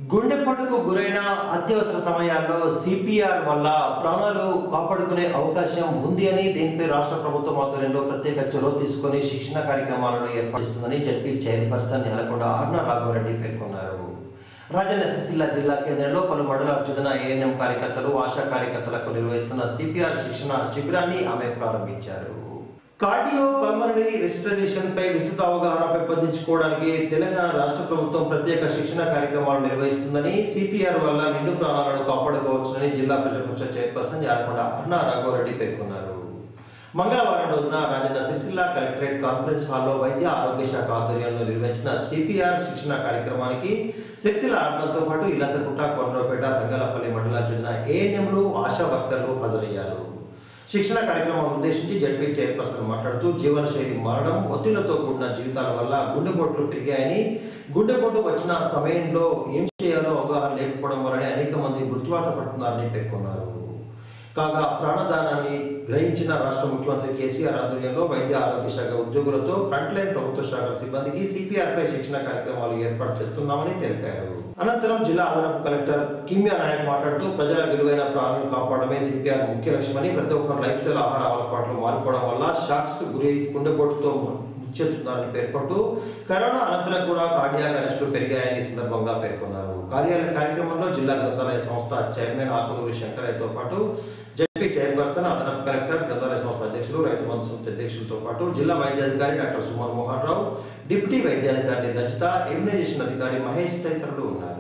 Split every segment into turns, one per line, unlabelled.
గుండెపోటుకు గురైన అత్యవసర సమయాల్లో సిపిఆర్ వల్ల ప్రాణాలు కాపాడుకునే అవకాశం ఉంది అని దీనిపై రాష్ట్ర ప్రభుత్వం ఆధ్వర్యంలో ప్రత్యేక చొరవ తీసుకొని శిక్షణ కార్యక్రమాలను ఏర్పాటు చేస్తుందని జడ్పీ చైర్పర్సన్ నెలకొండ అరుణ రాఘవరెడ్డి పేర్కొన్నారు రాజన్న సిరిసిల్ల జిల్లా కేంద్రంలో పలు మండలాలకు చెందిన ఏఎన్ఎం కార్యకర్తలు ఆశా కార్యకర్తలకు నిర్వహిస్తున్న సిపిఆర్ శిక్షణ శిబిరాన్ని ఆమె ప్రారంభించారు కార్డియో పల్మనరీ రెసిస్టరేషన్ పై విస్తృత అవగాహన పెంపొందించుకోవడానికి తెలంగాణ రాష్ట్ర ప్రభుత్వం ప్రత్యేక శిక్షణ కార్యక్రమాలు నిర్వహిస్తుందని సిపిఆర్ వల్ల నిండు ప్రాణాలను కాపాడుకోవచ్చునని జిల్లా ప్రజల పరిషత్ చైర్పర్సన్ జారకొండ అరుణ రాఘవరెడ్డి పేర్కొన్నారు మంగళవారం రోజున రాజన్న సిరిసిల్ల కలెక్టరేట్ కాన్ఫరెన్స్ హాల్లో వైద్య ఆరోగ్య శాఖ ఆధ్వర్యంలో నిర్వహించిన సిపిఆర్ శిక్షణ కార్యక్రమానికి సిరిసిల్ల అర్బన్తో పాటు ఇల్లంతకుంట కొండ్రపేట తంగలపల్లి మండలాలకు చెందిన ఏఎన్ఎంలు ఆశా వర్కర్లు హాజరయ్యారు శిక్షణ కార్యక్రమం ఉద్దేశించి జడ్పీ చైర్పర్సన్ మాట్లాడుతూ జీవనశైలి మారడం ఒత్తిళ్లతో కూడిన జీవితాల వల్ల గుండెపోట్లు పెరిగాయని గుండెపోటు వచ్చిన సమయంలో ఏం చేయాలో అవగాహన లేకపోవడం వల్లనే అనేక మంది మృత్యువాత పడుతున్నారని పేర్కొన్నారు కాగా ప్రాణదానాన్ని గ్రహించిన రాష్ట్ర ముఖ్యమంత్రి కేసీఆర్ ఆధ్వర్యంలో వైద్య ఆరోగ్య శాఖ ఉద్యోగులతో ఫ్రంట్ లైన్ ప్రభుత్వ శాఖల సిబ్బందికి సిపిఆర్ పై శిక్షణ కార్యక్రమాలు ఏర్పాటు చేస్తున్నామని తెలిపారు అనంతరం జిల్లా అదనపు కలెక్టర్ కిమ్యా నాయక్ మాట్లాడుతూ ప్రజల విలువైన ప్రాణాలను కాపాడమే సిపిఆర్ ముఖ్య లక్ష్యమని ప్రతి ఒక్కరు లైఫ్ స్టైల్ ఆహార అలవాట్లు మారిపోవడం వల్ల షాక్స్ గురి గుండెపోటుతో ముచ్చెత్తున్నారని పేర్కొంటూ కరోనా అనంతరం కూడా కార్డియాక్ అరెస్టులు పెరిగాయని ఈ సందర్భంగా పేర్కొన్నారు కార్యాలయ కార్యక్రమంలో జిల్లా గ్రంథాలయ సంస్థ చైర్మన్ ఆకునూరి శంకరయ్యతో పాటు జడ్పీ చైర్పర్సన్ అదనపు కలెక్టర్ గ్రంథాలయ సంస్థ అధ్యక్షులు రైతు బంధు సంస్థ అధ్యక్షులతో పాటు జిల్లా వైద్యాధికారి డాక్టర్ సుమన్ మోహన్ రావు డిప్యూటీ వైద్యాధికారి రజిత ఇమ్యునైజేషన్ అధికారి మహేష్ తదితరులు ఉన్నారు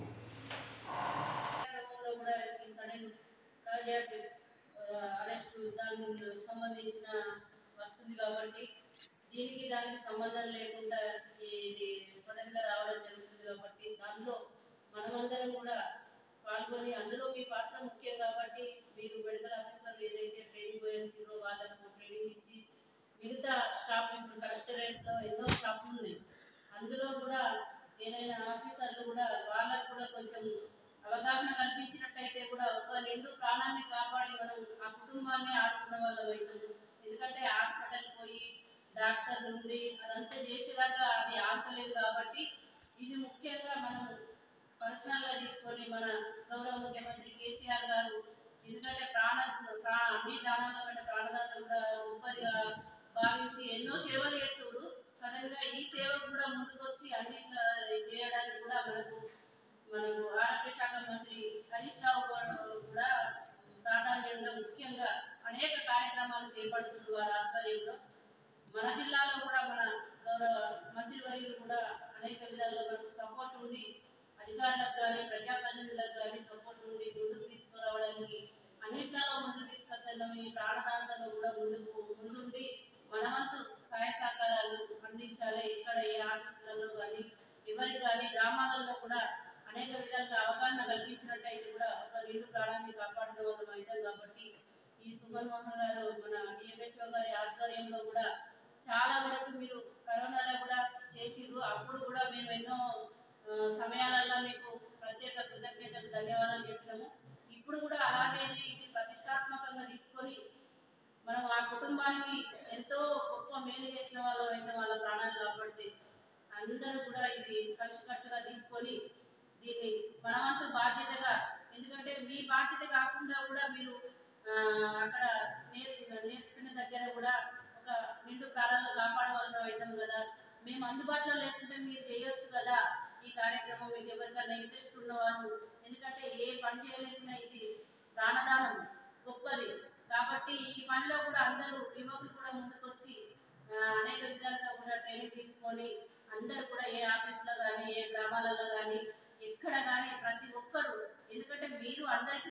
కార్యక్రమంలో కూడా ఈ సడన్ కార్డియాక్ అరెస్ట్ దానికి సంబంధించిన వస్తుంది కాబట్టి దీనికి దానికి సంబంధం లేకుండా ఇది సడన్ గా రావడం జరుగుతుంది కాబట్టి దానిలో మనమందరం కూడా పాల్గొని అందులో మీ పాత్ర ముఖ్యం కాబట్టి మీరు మెడికల్ ఆఫీసర్లు ఏదైతే ట్రైనింగ్ పోయించారో వాళ్ళకు ట్రైనింగ్ ఇచ్చి మిగతా స్టాఫ్ ఇప్పుడు కలెక్టరేట్లో ఎన్నో స్టాఫ్ ఉన్నాయి అందులో కూడా ఏదైనా ఆఫీసర్లు కూడా వాళ్ళకు కూడా కొంచెం అవగాహన కల్పించినట్టయితే కూడా ఒక నిండు ప్రాణాన్ని కాపాడి మనం ఆ కుటుంబాన్ని ఆదుకున్న వాళ్ళం అవుతాము ఎందుకంటే హాస్పిటల్ పోయి డాక్టర్ నుండి అదంతా చేసేదాకా అది ఆగలేదు కాబట్టి ఇది ముఖ్యంగా మనం పర్సనల్ గా తీసుకొని మన గౌరవ ముఖ్యమంత్రి కేసీఆర్ గారు ఎందుకంటే ప్రాణ ప్రా అన్ని దానాల కంటే ప్రాణదానం కూడా గొప్పదిగా భావించి ఎన్నో సేవలు చేస్తున్నారు సడన్ గా ఈ సేవ కూడా ముందుకొచ్చి అన్నిట్లో చేయడానికి కూడా మనకు మనకు ఆరోగ్య శాఖ మంత్రి హరీష్ రావు గారు కూడా ప్రాధాన్యంగా ముఖ్యంగా అనేక కార్యక్రమాలు చేపడుతున్నారు వారి ఆధ్వర్యంలో మన జిల్లాలో కూడా మన గౌరవ మంత్రివర్యులు కూడా అనేక విధాలుగా మనకు సపోర్ట్ ఉండి అధికారులకు కానీ ప్రజాప్రతినిధులకు కానీ సపోర్ట్ ఉండి ముందుకు తీసుకురావడానికి అన్నిట్లలో ముందుకు తీసుకెళ్తున్నాం ఈ ప్రాణదానంలో కూడా ముందుకు ముందుండి మనవంతు సహాయ సహకారాలు అందించాలి ఇక్కడ ఏ ఆఫీసులలో కానీ ఎవరికి కానీ గ్రామాలలో కూడా అనేక విధాలుగా అవగాహన కల్పించినట్టయితే కూడా ఒక నిండు ప్రాణాన్ని కాపాడిన వాళ్ళం అవుతాం కాబట్టి ఈ సుమన్ మోహన్ గారు మన డిఎంహెచ్ఓ గారి ఆధ్వర్యంలో కూడా చాలా వరకు మీరు కరోనాలో కూడా చేసిర్రు అప్పుడు కూడా మేము ఎన్నో ఆ, సమయాలలో మీకు ప్రత్యేక కృతజ్ఞతలు ధన్యవాదాలు చెప్పినాము ఇప్పుడు కూడా అలాగే ఇది ప్రతిష్టాత్మకంగా తీసుకొని మనం ఆ కుటుంబానికి ఎంతో గొప్ప మేలు చేసిన వాళ్ళం అయితే వాళ్ళ ప్రాణాలు కాపాడితే అందరూ కూడా ఇది కలిసికట్టుగా తీసుకొని దీన్ని మనవంతు బాధ్యతగా ఎందుకంటే మీ బాధ్యత కాకుండా కూడా మీరు ఆ, అక్కడ నేర్పి నేర్పిన దగ్గర కూడా ఒక నిండు ప్రాణాలను కాపాడే వాళ్ళం అవుతాం కదా మేము అందుబాటులో లేకుంటే మీరు చేయొచ్చు కదా ఈ కార్యక్రమం మీకు ఎవరికైనా ఇంట్రెస్ట్ ఉన్న వాళ్ళు ఎందుకంటే ఏ పని చేయలేకున్నా ఇది ప్రాణదానం గొప్పది కాబట్టి ఈ పనిలో కూడా అందరూ యువకులు కూడా ముందుకొచ్చి ఆ, అనేక విధాలుగా కూడా ట్రైనింగ్ తీసుకొని అందరూ కూడా ఏ ఆఫీస్లో కానీ ఏ గ్రామాలలో కానీ ఎక్కడ కానీ ప్రతి ఒక్కరు ఎందుకంటే మీరు అందరికీ